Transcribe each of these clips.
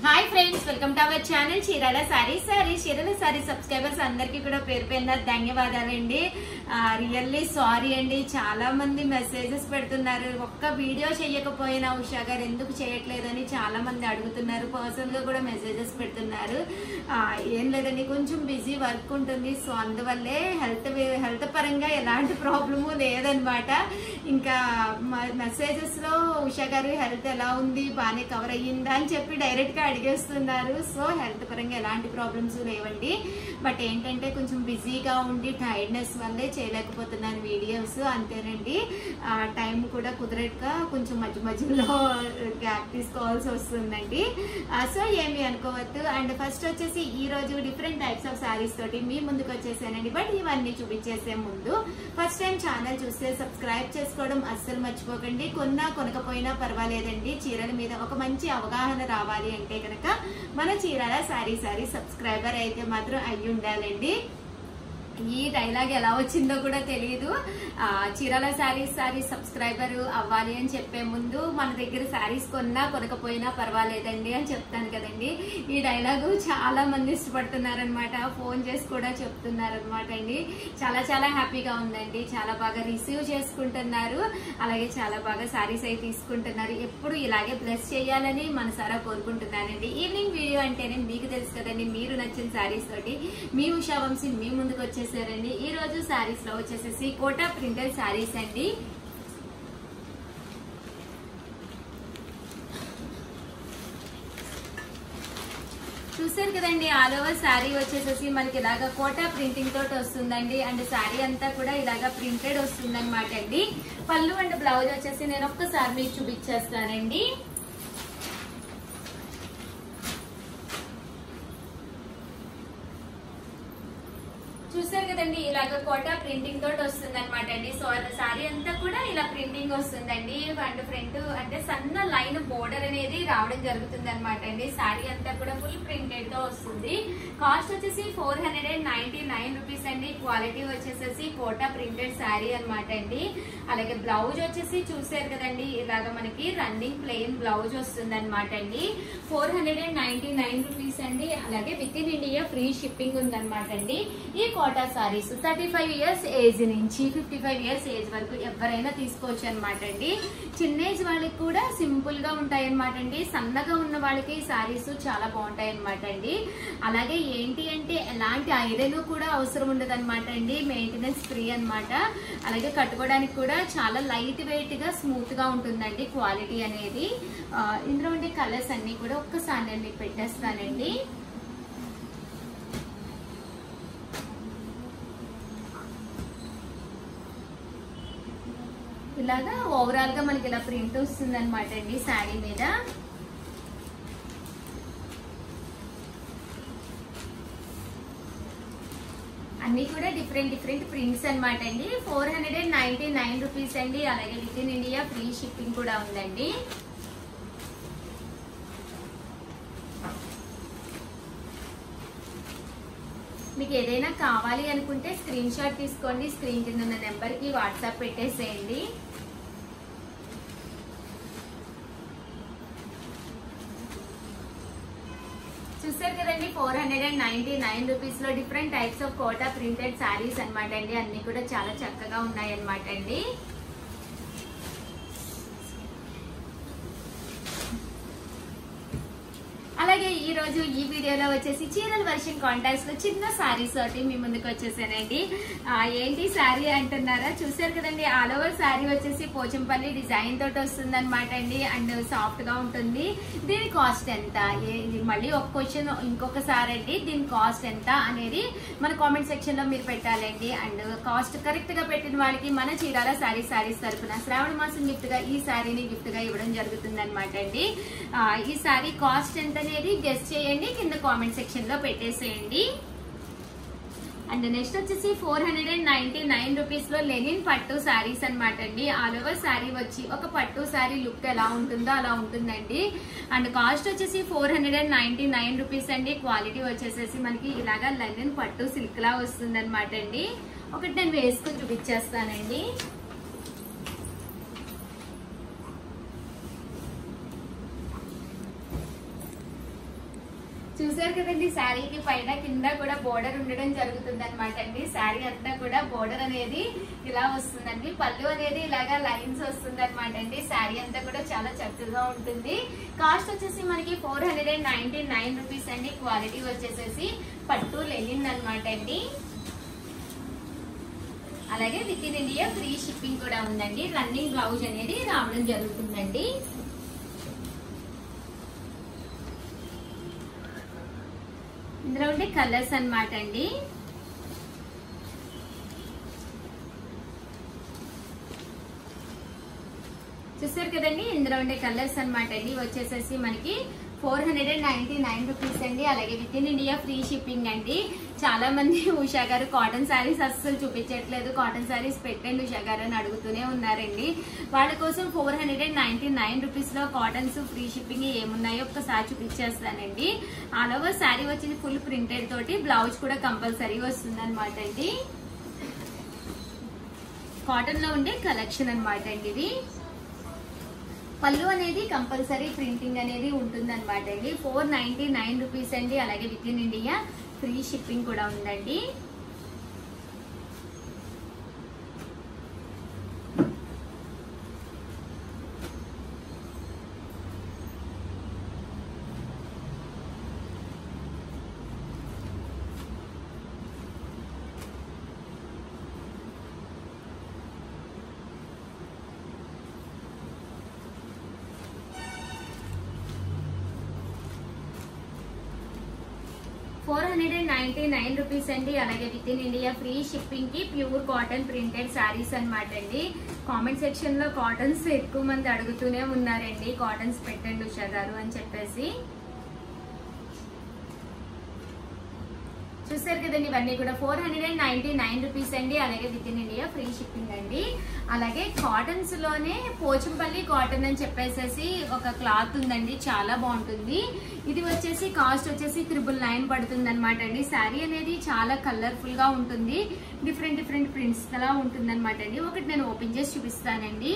hi friends welcome to our channel Chirala sorry sorry Chirala sorry subscribers అందరికీ కూడా పేరు పేరున ధన్యవాదాలండి రియల్లీ సారీ అండి చాలా మంది మెసేజెస్ పెడుతున్నారు ఒక్క వీడియో చేయకపోయినా ఉషా గారు ఎందుకు చేయట్లేదని చాలా మంది అడుగుతున్నారు పర్సనల్ గా కూడా మెసేజెస్ పెడుతున్నారు ఆ, ఏం లేదండి కొంచెం బిజీ వర్క్ ఉంటుంది సో అందువల్లే హెల్త్ హెల్త్ పరంగా ఎలాంటి ప్రాబ్లము లేదనమాట ఇంకా మెసేజెస్ లో ఉషా గారు హెల్త్ ఎలా ఉంది బాగానే కవర్ అయ్యిందా అని చెప్పి డైరెక్ట్ గా అడిగేస్తున్నారు సో హెల్త్ పరంగా ఎలాంటి ప్రాబ్లమ్స్ లేవండి బట్ ఏంటంటే కొంచెం బిజీగా ఉండి టైర్డ్నెస్ వల్లే చేయలేకపోతున్నాను వీడియోస్ అంతేనండి టైం కూడా కుదరక కొంచెం మధ్య మధ్యలో గ్యాప్ తీసుకోవాల్సి వస్తుందండి సో ఏమి అనుకోవద్దు అండ్ ఫస్ట్ వచ్చేసి ఈ రోజు డిఫరెంట్ టైప్స్ ఆఫ్ సారీస్ తోటి మీ ముందుకు వచ్చేసానండి బట్ ఇవన్నీ చూపించేసే ముందు ఫస్ట్ టైం ఛానల్ చూస్తే సబ్స్క్రైబ్ చేసుకోవడం అస్సలు మర్చిపోకండి కొన్నా కొనకపోయినా పర్వాలేదండి చీరల మీద ఒక మంచి అవగాహన రావాలి అంటే కనుక మన చీరాల సారీ సారీ సబ్స్క్రైబర్ అయితే మాత్రం అయ్యి ఉండాలండి ఈ డైలాగ్ ఎలా వచ్చిందో కూడా తెలియదు ఆ, చీరాల శారీస్ శారీ సబ్స్క్రైబర్ అవ్వాలి అని చెప్పే ముందు మన దగ్గర శారీస్ కొన్నా కొనకపోయినా పర్వాలేదండి అని చెప్తాను కదండి ఈ డైలాగు చాలా మంది ఇష్టపడుతున్నారనమాట ఫోన్ చేసి కూడా చెప్తున్నారనమాట అండి చాలా చాలా హ్యాపీగా ఉందండి చాలా బాగా రిసీవ్ చేసుకుంటున్నారు అలాగే చాలా బాగా శారీస్ అయితే తీసుకుంటున్నారు ఎప్పుడు ఇలాగే బ్లెస్ చేయాలని మనసారా కోరుకుంటున్నానండి ఈవినింగ్ వీడియో అంటేనే మీకు తెలుసు కదండి మీరు నచ్చిన శారీస్ తోటి మీ ఉషా వంశీ మీ ముందుకు వచ్చేసారండి ఈ రోజు శారీస్ లో వచ్చేసేసి కోటా ప్రింటెడ్ శారీస్ అండి చూసారు కదండి ఆల్ ఓవర్ శారీ వచ్చేసేసి మనకి ఇలాగా కోటా ప్రింటింగ్ తోటి వస్తుందండి అండ్ శారీ అంతా కూడా ఇలాగా ప్రింటెడ్ వస్తుంది అనమాట అండి పళ్ళు అండ్ బ్లౌజ్ వచ్చేసి నేను ఒక్కసారి మీకు చూపించేస్తానండి చూసారు కదండి ఇలాగ కోటా ప్రింటింగ్ తోటి వస్తుంది అనమాట అండి సో సారీ అంతా కూడా ఇలా ప్రింటింగ్ వస్తుందండి అండ్ ఫ్రంట్ అంటే సన్న లైన్ బోర్డర్ అనేది రావడం జరుగుతుంది అనమాట అండి సారీ అంతా కూడా ఫుల్ ప్రింటెడ్ తో వస్తుంది కాస్ట్ వచ్చేసి four hundred and ninety nine rupees అండి క్వాలిటీ వచ్చేసేసి కోటా ప్రింటెడ్ శారీ అనమాట అండి అలాగే బ్లౌజ్ వచ్చేసి చూసారు కదండి ఇలాగ మనకి రన్నింగ్ ప్లెయిన్ బ్లౌజ్ వస్తుంది అనమాట అండి four hundred and ninety nine rupees అండి అలాగే within India free shipping ఉందన్నమాట అండి ఈ Kota saris thirty five years age నుంచి ఫిఫ్టీ ఫైవ్ ఇయర్స్ ఏజ్ వరకు ఎవరైనా తీసుకోవచ్చు అనమాట అండి చిన్న ఏజ్ వాళ్ళకి కూడా సింపుల్ గా ఉంటాయి అనమాట అండి సన్నగా ఉన్న వాళ్ళకి ఈ సారీస్ చాలా బాగుంటాయి అనమాట అండి అలాగే ఏంటి అంటే ఎలాంటి ఐరన్ కూడా అవసరం ఉండదు అనమాట అండి మెయింటెనెన్స్ ఫ్రీ అన్నమాట అలాగే కట్టుకోవడానికి కూడా చాలా లైట్ వెయిట్ గా స్మూత్ గా ఉంటుందండి క్వాలిటీ అనేది ఆ, ఇందులో ఉండే కలర్స్ అన్ని కూడా ఒక్కసారి నేను మీకు పెట్టేస్తానండి ఇలాగా ఓవరాల్ గా మనకి ఇలా ప్రింట్ వస్తుంది అనమాట అండి శారీ మీద అన్ని కూడా డిఫరెంట్ డిఫరెంట్ ప్రింట్స్ అన్నమాట అండి four hundred and ninety nine rupees అండి అలాగే within India free shipping కూడా ఉందండి మీకు ఏదైనా కావాలి అనుకుంటే స్క్రీన్ షాట్ తీసుకోండి స్క్రీన్ కింద ఉన్న నెంబర్ కి వాట్సాప్ పెట్టేసేయండి చూసారు కదండి four hundred and ninety nine rupees లో different types of Kota printed saris అన్నమాట అండి అన్ని కూడా చాలా చక్కగా ఉన్నాయి అన్నమాట అండి అలాగే ఈ రోజు ఈ వీడియోలో వచ్చేసి చీరల వర్షన్ కాంటాక్ట్స్ లో చిన్న సారీస్ తోటి మీ ముందుకు వచ్చేసానండి ఆ, ఏంటి శారీ అంటున్నారా చూసారు కదండి ఆల్ ఓవర్ శారీ వచ్చేసి పోచంపల్లి డిజైన్ తోటి వస్తుంది అనమాట అండి అండ్ సాఫ్ట్ గా ఉంటుంది దీని కాస్ట్ ఎంత ఏ- ఇది మళ్ళీ ఒక క్వశ్చన్ ఇంకొకసారి అండి దీని కాస్ట్ ఎంత అనేది మన కామెంట్ సెక్షన్ లో మీరు పెట్టాలండి అండ్ కాస్ట్ కరెక్ట్ గా పెట్టిన వాళ్ళకి మన చీరాల శారీ శారీస్ తరపున శ్రావణ మాసం గిఫ్ట్ గా ఈ శారీని గిఫ్ట్ గా ఇవ్వడం జరుగుతుంది అనమాట అండి ఆ, ఈ శారీ కాస్ట్ ఎంత అనేది గెస్ట్ చేయండి కింద కామెంట్ సెక్షన్ లో పెట్టేసేయండి అండ్ నెక్స్ట్ వచ్చేసి four hundred and ninety nine rupees లో లెనిన్ పట్టు శారీస్ అనమాట అండి ఆల్ ఓవర్ శారీ వచ్చి ఒక పట్టు శారీ లుక్ ఎలా ఉంటుందో అలా ఉంటుందండి అండ్ కాస్ట్ వచ్చేసి four hundred and ninety nine rupees అండి క్వాలిటీ వచ్చేసేసి మనకి ఇలాగా లెనిన్ పట్టు సిల్క్ లా వస్తుంది అనమాట అండి ఒకటి నేను వేసుకుని చూపించేస్తానండి చూసారు కదండి శారీకి పైన కింద కూడా బోర్డర్ ఉండడం జరుగుతుంది అనమాట అండి శారీ అంతా కూడా బోర్డర్ అనేది ఇలా వస్తుందండి పళ్ళు అనేది ఇలాగా లైన్స్ వస్తుంది అనమాట అండి శారీ అంతా కూడా చాలా చక్కగా ఉంటుంది కాస్ట్ వచ్చేసి మనకి four hundred and ninety nine rupees అండి క్వాలిటీ వచ్చేసేసి పట్టు లెనిన్ అనమాట అండి అలాగే within India free shipping కూడా ఉందండి రన్నింగ్ బ్లౌజ్ అనేది రావడం జరుగుతుందండి ఇందులో ఉండే కలర్స్ అన్నమాట అండి చూసారు కదండి ఇందులో ఉండే కలర్స్ అన్నమాట అండి ఇవి వచ్చేసేసి మనకి four hundred and ninety nine rupees అండి అలాగే within India free shipping అండి చాలా మంది ఉషా గారు కాటన్ శారీస్ అస్సలు చూపించట్లేదు కాటన్ శారీస్ పెట్టండి ఉషా గారు అని అడుగుతూనే ఉన్నారండి వాళ్ళ కోసం four hundred and ninety nine rupees లో కాటన్స్ ఫ్రీ షిప్పింగ్ ఏమున్నాయో ఒక్కసారి చూపించేస్తానండి ఆల్ ఓవర్ శారీ వచ్చేసి ఫుల్ ప్రింటెడ్ తోటి బ్లౌజ్ కూడా కంపల్సరీ వస్తుంది అనమాట అండి కాటన్ లో ఉండే కలెక్షన్ అనమాట అండి ఇది పళ్ళు అనేది కంపల్సరీ ప్రింటింగ్ అనేది ఉంటుంది అనమాట అండి ఫోర్ నైన్టీ నైన్ రూపీస్ అండి అలాగే within India free shipping కూడా ఉందండి four hundred and ninety nine rupees అండి అలాగే within India free shipping కి ప్యూర్ కాటన్ ప్రింటెడ్ శారీస్ అన్నమాట అండి కామెంట్ సెక్షన్ లో కాటన్స్ ఎక్కువ మంది అడుగుతూనే ఉన్నారండి కాటన్స్ పెట్టండి ఉషా గారు అని చెప్పేసి చూసారు కదండి ఇవన్నీ కూడా four hundred and ninety nine rupees అండి అలాగే within India free shipping అండి అలాగే కాటన్స్ లోనే పోచంపల్లి కాటన్ అని చెప్పేసి ఒక క్లాత్ ఉందండి చాలా బాగుంటుంది ఇది వచ్చేసి కాస్ట్ వచ్చేసి త్రిబుల్ నైన్ పడుతుంది అనమాట అండి శారీ అనేది చాలా కలర్ఫుల్ గా ఉంటుంది డిఫరెంట్ డిఫరెంట్ ప్రింట్స్ లా ఉంటుంది అనమాట అండి ఒకటి నేను ఓపెన్ చేసి చూపిస్తానండి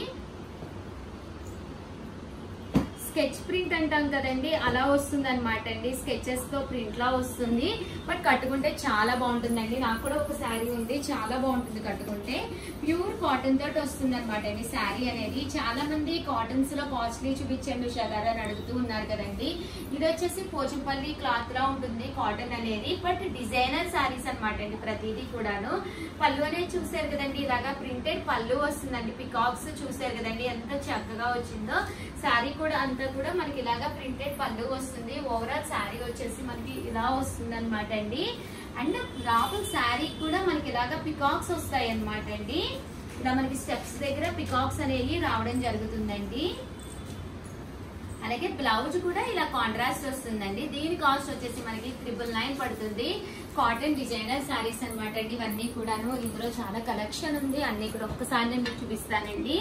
స్కెచ్ ప్రింట్ అంటాం కదండి అలా వస్తుంది అనమాట అండి స్కెచెస్ తో ప్రింట్ లా వస్తుంది బట్ కట్టుకుంటే చాలా బాగుంటుందండి నాకు కూడా ఒక శారీ ఉంది చాలా బాగుంటుంది కట్టుకుంటే ప్యూర్ కాటన్ తోటి వస్తుంది అనమాట అండి శారీ అనేది చాలా మంది కాటన్స్ లో కాస్ట్లీ చూపించండి ఉషాగారు అని అడుగుతూ ఉన్నారు కదండి ఇది వచ్చేసి పోచంపల్లి క్లాత్ లా ఉంటుంది కాటన్ అనేది బట్ డిజైనర్ శారీస్ అనమాట అండి ప్రతిదీ కూడాను పళ్ళు అనేది చూసారు కదండి ఇలాగా ప్రింటెడ్ పళ్ళు వస్తుందండి పికాక్స్ చూసారు కదండి ఎంత చక్కగా వచ్చిందో శారీ కూడా అంతా కూడా మనకి ఇలాగా ప్రింటెడ్ పళ్ళు వస్తుంది ఓవరాల్ శారీ వచ్చేసి మనకి ఇలా వస్తుంది అనమాట అండి అండ్ లోపల శారీ కూడా మనకి ఇలాగా పికాక్స్ వస్తాయి అనమాట అండి ఇలా మనకి స్టెప్స్ దగ్గర పికాక్స్ అనేవి రావడం జరుగుతుందండి అలాగే బ్లౌజ్ కూడా ఇలా కాంట్రాస్ట్ వస్తుందండి దీని కాస్ట్ వచ్చేసి మనకి ట్రిపుల్ నైన్ పడుతుంది కాటన్ డిజైనర్ శారీస్ అనమాట అండి ఇవన్నీ కూడాను ఇందులో చాలా కలెక్షన్ ఉంది అన్ని కూడా ఒక్కసారి నేను మీకు చూపిస్తానండి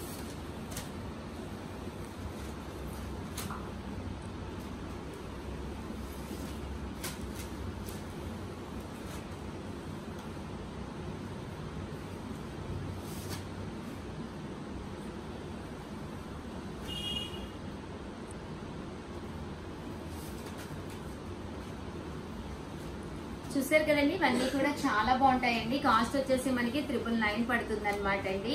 చూసారు కదండి ఇవన్నీ కూడా చాలా బాగుంటాయండి కాస్ట్ వచ్చేసి మనకి త్రిపుల్ నైన్ పడుతుంది అనమాట అండి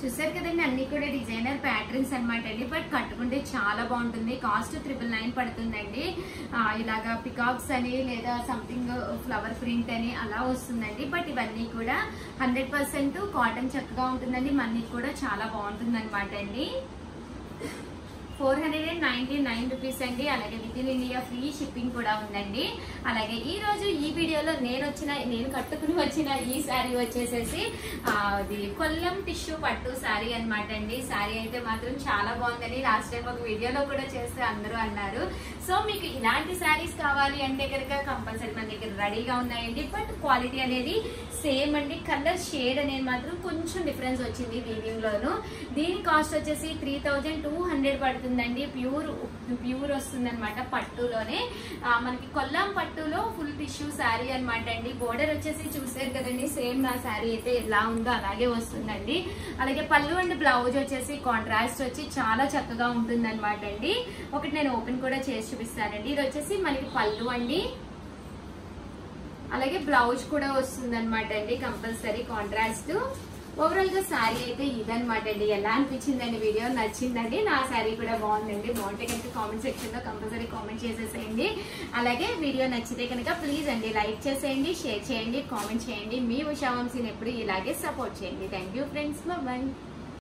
చూసారు కదండి అన్ని కూడా డిజైనర్ ప్యాటర్న్స్ అనమాట అండి బట్ కట్టుకుంటే చాలా బాగుంటుంది కాస్ట్ త్రిపుల్ నైన్ పడుతుందండి ఆ, ఇలాగా పికాక్స్ అని లేదా సంథింగ్ ఫ్లవర్ ప్రింట్ అని అలా వస్తుందండి బట్ ఇవన్నీ కూడా హండ్రెడ్ పర్సెంట్ కాటన్ చక్కగా ఉంటుందండి మనకి కూడా చాలా బాగుంటుంది అనమాట అండి four hundred and ninety nine rupees అండి అలాగే within India free shipping కూడా ఉందండి అలాగే ఈ రోజు ఈ వీడియోలో నేను వచ్చిన నేను కట్టుకుని వచ్చిన ఈ శారీ వచ్చేసేసి ఆ, అది కొల్లం టిష్యూ పట్టు శారీ అనమాట అండి శారీ అయితే మాత్రం చాలా బాగుందని లాస్ట్ టైం ఒక వీడియోలో కూడా చేస్తే అందరూ అన్నారు సో మీకు ఇలాంటి శారీస్ కావాలి అంటే కనుక కంపల్సరీ మన దగ్గర రెడీగా ఉన్నాయండి బట్ క్వాలిటీ అనేది సేమ్ అండి కలర్ షేడ్ అనేది మాత్రం కొంచెం డిఫరెన్స్ వచ్చింది వీవింగ్ లోను దీని కాస్ట్ వచ్చేసి త్రీ థౌజండ్ టూ హండ్రెడ్ పడుతుందండి ప్యూర్ ప్యూర్ వస్తుంది అనమాట పట్టులోనే ఆ, మనకి కొల్లాం పట్టులో ఫుల్ టిష్యూ శారీ అనమాట అండి బోర్డర్ వచ్చేసి చూసారు కదండి సేమ్ నా శారీ అయితే ఎలా ఉందో అలాగే వస్తుందండి అలాగే పళ్ళు అండ్ బ్లౌజ్ వచ్చేసి కాంట్రాస్ట్ వచ్చి చాలా చక్కగా ఉంటుంది అనమాట అండి ఒకటి నేను ఓపెన్ కూడా చేసి చూపిస్తానండి ఇది వచ్చేసి మనకి పళ్ళు అండి అలాగే బ్లౌజ్ కూడా వస్తుంది అనమాట అండి కంపల్సరీ కాంట్రాస్ట్ ఓవరాల్ గా శారీ అయితే ఇదనమాట అండి ఎలా అనిపించిందండి వీడియో నచ్చిందండి నా శారీ కూడా బాగుందండి బాగుంటే కనుక కామెంట్ సెక్షన్ లో కంపల్సరీ కామెంట్ చేసేసేయండి అలాగే వీడియో నచ్చితే కనుక ప్లీజ్ అండి లైక్ చేసేయండి షేర్ చేయండి కామెంట్ చేయండి మీ ఉషా వంశీని ఎప్పుడు ఇలాగే సపోర్ట్ చేయండి థ్యాంక్ యూ ఫ్రెండ్స్ బాయ్